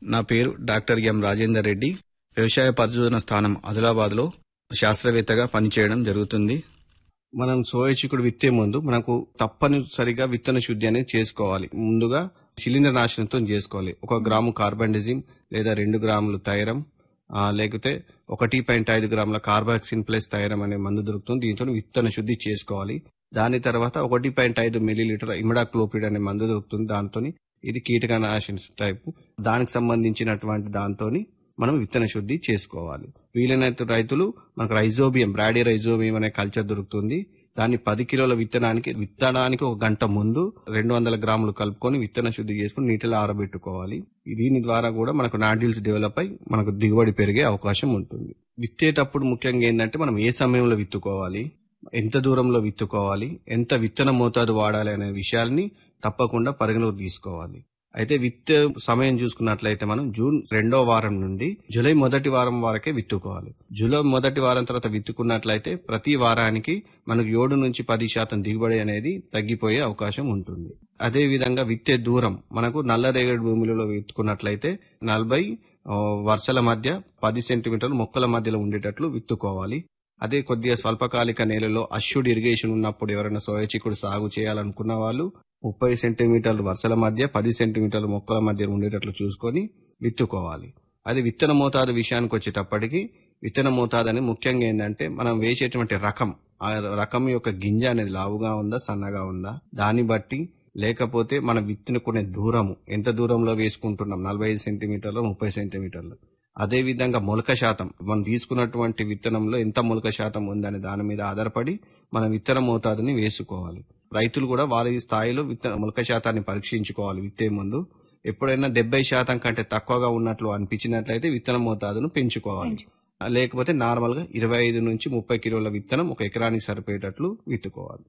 నా పేరు doctor M Rajender Reddy వ్యవసాయ పరిశోధన స్థానం ఆదిలాబాద్లో శాస్త్రవేత్తగా పనిచేయడం జరుగుతుంది మనం సోయా చిక్కుడు విత్తే ముందు మనకు తప్పనిసరిగా విత్తన శుద్ధి అనేది చేసుకోవాలి ముందుగా శిలీంద్రనాశనంతో చేసుకోవాలి ఒక గ్రాము కార్బండిజిమ్ లేదా రెండు గ్రాములు తైరం ఆ, లేకపోతే ఒకటి పాయింట్ ఐదు గ్రాముల కార్బాక్సిన్ ప్లస్ తైరం అనే మందు దొరుకుతుంది దీంతో విత్తన శుద్ధి చేసుకోవాలి దాని తర్వాత ఒకటి పాయింట్ ఐదు మిల్లీలీటర్ ఇమిడాక్లోపిడ్ అనే మందు దొరుకుతుంది దాంతో ఇది కీటకనాశన టైప్ దానికి సంబంధించినటువంటి దాంతో మనం విత్తన శుద్ధి చేసుకోవాలి వీలైనంత రైతులు మనకు రైజోబియం బ్రాడీ రైజోబియం అనే కల్చర్ దొరుకుతుంది దాన్ని పది కిలోల విత్తనానికి విత్తనానికి ఒక గంట ముందు రెండు వందల గ్రాములు కలుపుకొని విత్తన శుద్ధి చేసుకుని నీటిలో ఆరబెట్టుకోవాలి దీని ద్వారా కూడా మనకు నాడ్యూల్స్ డెవలప్ అయి మనకు దిగుబడి పెరిగే అవకాశం ఉంటుంది విత్తేటప్పుడు ముఖ్యంగా ఏంటంటే మనం ఏ సమయంలో విత్తుకోవాలి ఎంత దూరంలో విత్తుకోవాలి ఎంత విత్తన మోతాదు వాడాలి అనే విషయాల్ని తప్పకుండా పరిగణలోకి తీసుకోవాలి అయితే విత్ సమయం చూసుకున్నట్లయితే మనం జూన్ రెండో వారం నుండి జూలై మొదటి వారం వరకే విత్తుకోవాలి జూలై మొదటి వారం తర్వాత విత్తుకున్నట్లయితే ప్రతి వారానికి మనకు ఏడు నుంచి పది శాతం దిగుబడి అనేది తగ్గిపోయే అవకాశం ఉంటుంది అదే విధంగా విత్తే దూరం మనకు నల్లరేగడి భూములలో విత్తుకున్నట్లయితే నలభై ఆ, వరుసల మధ్య పది సెంటీమీటర్లు మొక్కల మధ్యలో ఉండేటట్లు విత్తుకోవాలి అదే కొద్దిగా స్వల్పకాలిక నేలలో అష్యూడ్ ఇరిగేషన్ ఉన్నప్పుడు ఎవరైనా సోయా చిక్కుడు సాగు చేయాలనుకున్న వాళ్ళు ముప్పై సెంటీమీటర్లు వరుసల మధ్య పది సెంటీమీటర్ల మొక్కల మధ్య ఉండేటట్లు చూసుకొని విత్తుకోవాలి అది విత్తన మోతాదు విషయానికి వచ్చేటప్పటికి విత్తన మోతాదు అనేది ముఖ్యంగా ఏంటంటే మనం వేసేటువంటి రకం ఆ రకం యొక్క గింజ అనేది లావుగా ఉందా సన్నగా ఉందా దాన్ని బట్టి లేకపోతే మనం విత్తుకునే దూరము ఎంత దూరంలో వేసుకుంటున్నాం నలభై ఐదు సెంటీమీటర్లు ముప్పై సెంటీమీటర్లు అదే విధంగా మొలక శాతం మనం తీసుకున్నటువంటి విత్తనంలో ఎంత మొలక శాతం ఉందనే దాని మీద ఆధారపడి మన విత్తన మోతాదుని వేసుకోవాలి రైతులు కూడా వారి స్థాయిలో విత్తన మొలక శాతాన్ని పరీక్షించుకోవాలి విత్తే ముందు ఎప్పుడైనా డెబ్బై శాతం కంటే తక్కువగా ఉన్నట్లు అనిపించినట్లయితే విత్తన మోతాదును పెంచుకోవాలి లేకపోతే నార్మల్ గా ఇరవై ఐదు నుంచి ముప్పై కిలోల విత్తనం ఒక ఎకరానికి సరిపోయేటట్లు విత్తుకోవాలి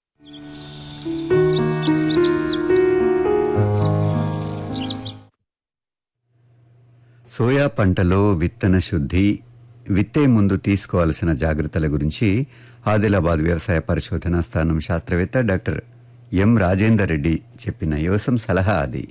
సోయా పంటలో విత్తన శుద్ధి విత్తే ముందు తీసుకోవాల్సిన జాగ్రత్తల గురించి ఆదిలాబాద్ వ్యవసాయ పరిశోధనా స్థానం శాస్త్రవేత్త డాక్టర్ ఎం రాజేందర్ రెడ్డి చెప్పిన యోసం సలహా అది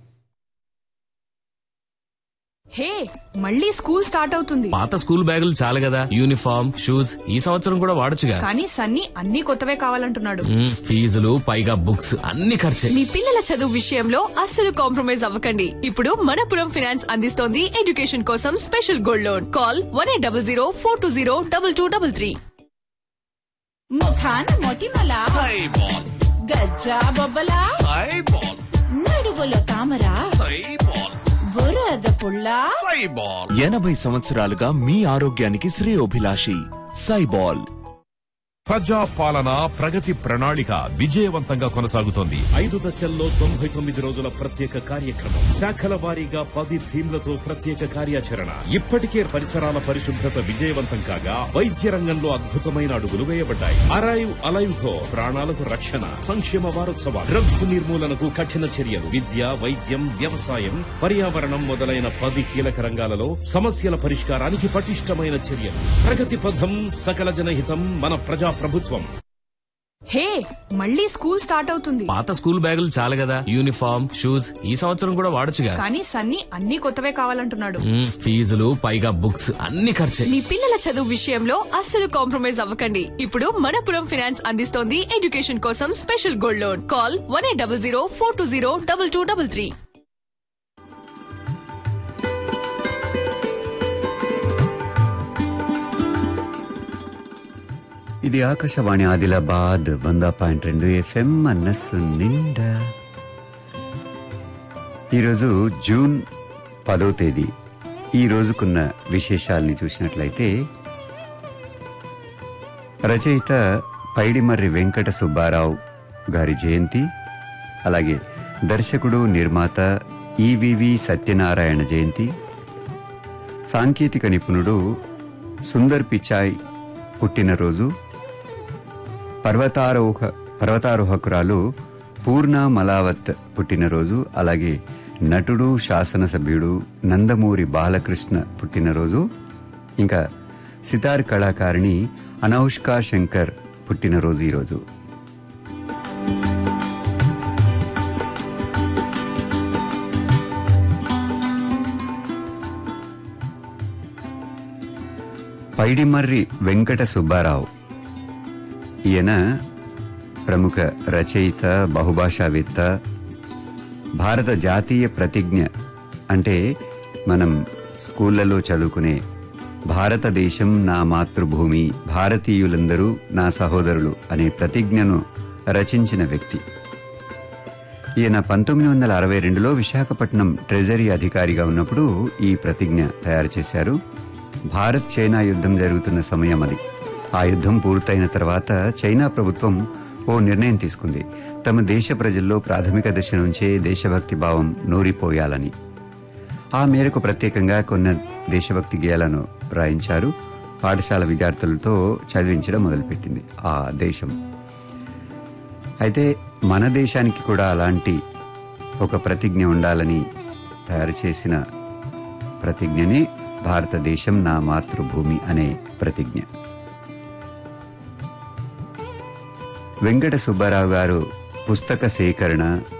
హే మళ్ళీ స్కూల్ స్టార్ట్ అవుతుంది పాత స్కూల్ బ్యాగులు చాలు కదా యూనిఫామ్ షూస్ ఈ సంవత్సరం కూడా వాడొచ్చుగా కానీ సన్నీ అన్ని కొత్తవే కావాలంటున్నాడు మ్మ్, ఫీజులు పైగా బుక్స్ అన్ని ఖర్చే మీ పిల్లల చదువు విషయంలో అస్సలు కాంప్రమైజ్ అవ్వకండి ఇప్పుడు మనపురం ఫైనాన్స్ అందిస్తోంది ఎడ్యుకేషన్ కోసం special gold loan call one eight double zero four two zero double two double three ముఖాన మొటిమల గజ్జా బొబ్బల నడువులో తామర బురద పుల్ల ఎనభై సంవత్సరాలుగా మీ ఆరోగ్యానికి శ్రేయోభిలాషి సైబాల్ ప్రజా పాలన ప్రగతి ప్రణాళిక విజయవంతంగా కొనసాగుతోంది ఐదు దశల్లో తొంభై తొమ్మిది రోజుల ప్రత్యేక కార్యక్రమం శాఖల వారీగా పది థీమ్లతో ప్రత్యేక కార్యాచరణ ఇప్పటికే పరిసరాల పరిశుభ్రత విజయవంతం కాగా వైద్య రంగంలో అద్భుతమైన అడుగులు వేయబడ్డాయి అరైవ్ అలైవ్ తో ప్రాణాలకు రక్షణ సంక్షేమ వారోత్సవాలు డ్రగ్స్ నిర్మూలనకు కఠిన చర్యలు విద్య వైద్యం వ్యవసాయం పర్యావరణం మొదలైన పది కీలక రంగాలలో సమస్యల పరిష్కారానికి పటిష్టమైన చర్యలు ప్రగతి పథం సకల జనహితం మన ప్రజా ప్రభుత్వం హే మళ్ళీ స్కూల్ స్టార్ట్ అవుతుంది పాత స్కూల్ బ్యాగులు చాలు కదా యూనిఫామ్ షూస్ ఈ సంవత్సరం కూడా వాడొచ్చుగా కానీ సన్నీ అన్ని కొత్తవే కావాలంటున్నాడు మ్మ్, ఫీజులు పైగా బుక్స్ అన్ని ఖర్చే మీ పిల్లల చదువు విషయంలో అస్సలు కాంప్రమైజ్ అవ్వకండి ఇప్పుడు మనపురం ఫైనాన్స్ అందిస్తోంది ఎడ్యుకేషన్ కోసం special gold loan call one eight double zero four two zero double two double three ఇది ఆకాశవాణి ఆదిలాబాద్ వంద పాయింట్ రెండు ఎఫ్ఎం మనస్సు నిండా ఈరోజు జూన్ పదో తేదీ ఈ రోజుకున్న విశేషాల్ని చూసినట్లయితే రచయిత పైడిమర్రి వెంకట సుబ్బారావు గారి జయంతి అలాగే దర్శకుడు నిర్మాత ఈవివి సత్యనారాయణ జయంతి సాంకేతిక నిపుణుడు సుందర్ పిచాయ్ పుట్టినరోజు పర్వతారోహ పర్వతారోహకురాలు పూర్ణ మలావత్ పుట్టినరోజు అలాగే నటుడు శాసనసభ్యుడు నందమూరి బాలకృష్ణ పుట్టినరోజు ఇంకా సితార్ కళాకారిణి అనౌష్కా శంకర్ పుట్టినరోజు ఈరోజు పైడిమర్రి వెంకట సుబ్బారావు ఈయన ప్రముఖ రచయిత బహుభాషావేత్త భారత జాతీయ ప్రతిజ్ఞ అంటే మనం స్కూళ్ళలో చదువుకునే భారతదేశం నా మాతృభూమి భారతీయులందరూ నా సహోదరులు అనే ప్రతిజ్ఞను రచించిన వ్యక్తి ఈయన పంతొమ్మిది వందల అరవై రెండులో విశాఖపట్నం ట్రెజరీ అధికారిగా ఉన్నప్పుడు ఈ ప్రతిజ్ఞ తయారు చేశారు భారత్ చైనా యుద్ధం జరుగుతున్న సమయం అది ఆ యుద్ధం పూర్తయిన తర్వాత చైనా ప్రభుత్వం ఓ నిర్ణయం తీసుకుంది తమ దేశ ప్రజల్లో ప్రాథమిక దశ నుంచే దేశభక్తి భావం నూరిపోయాలని ఆ మేరకు ప్రత్యేకంగా కొన్ని దేశభక్తి గేయాలను రాయించారు పాఠశాల విద్యార్థులతో చదివించడం మొదలుపెట్టింది ఆ దేశం అయితే మన దేశానికి కూడా అలాంటి ఒక ప్రతిజ్ఞ ఉండాలని తయారు చేసిన ప్రతిజ్ఞనే భారతదేశం నా మాతృభూమి అనే ప్రతిజ్ఞ వెంకట సుబ్బారావు గారు పుస్తక సేకరణ